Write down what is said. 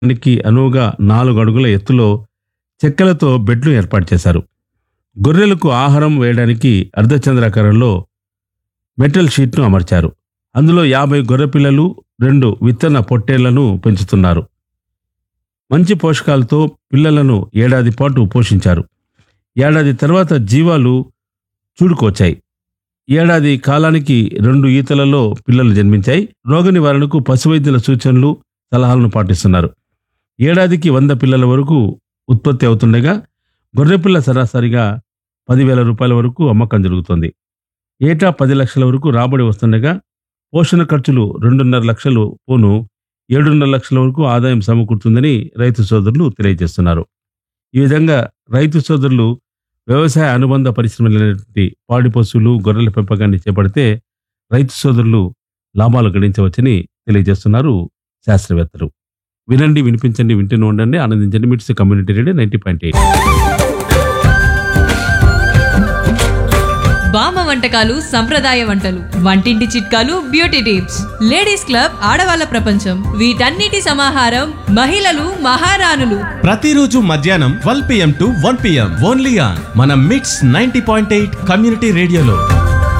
దానికి అనువుగా నాలుగు అడుగుల ఎత్తులో చెక్కలతో బెడ్లు ఏర్పాటు చేశారు గొర్రెలకు ఆహారం వేయడానికి అర్ధచంద్రాకారంలో మెటల్ షీట్ను అమర్చారు అందులో యాభై గొర్రె పిల్లలు రెండు విత్తన పొట్టేళ్లను పెంచుతున్నారు మంచి పోషకాలతో పిల్లలను ఏడాది పాటు పోషించారు ఏడాది తర్వాత జీవాలు చూడుకొచ్చాయి ఏడాది కాలానికి రెండు ఈతలలో పిల్లలు జన్మించాయి రోగ నివారణకు పశువైద్యుల సూచనలు సలహాలను పాటిస్తున్నారు ఏడాదికి వంద పిల్లల వరకు ఉత్పత్తి అవుతుండగా గొర్రెపిల్ల సరాసరిగా పదివేల రూపాయల వరకు అమ్మకం జరుగుతుంది ఏటా పది లక్షల వరకు రాబడి వస్తుండగా పోషణ ఖర్చులు రెండున్నర లక్షలు పోను ఏడున్నర లక్షల వరకు ఆదాయం సమకూరుతుందని రైతు సోదరులు తెలియజేస్తున్నారు ఈ విధంగా రైతు సోదరులు వ్యవసాయ అనుబంధ పరిశ్రమలైనటువంటి పాడి పశువులు గొర్రెల పెంపకాన్ని చేపడితే రైతు సోదరులు లాభాలు గడించవచ్చని తెలియజేస్తున్నారు శాస్త్రవేత్తలు వినండి వినిపించండి వింటూనే ఉండండి ఆనందించండి MITS community radio ninety point eight బామ్మ వంటకాలు సంప్రదాయ వంటలు వంటింటి చిట్కాలు బ్యూటీ టిప్స్ లేడీస్ క్లబ్ ఆడవాళ్ళ ప్రపంచం వీటన్నిటి సమాహారం మహిళలు మహారాణులు ప్రతిరోజు మధ్యాహ్నం twelve PM to one PM only on మన MITS ninety point eight community రేడియోలో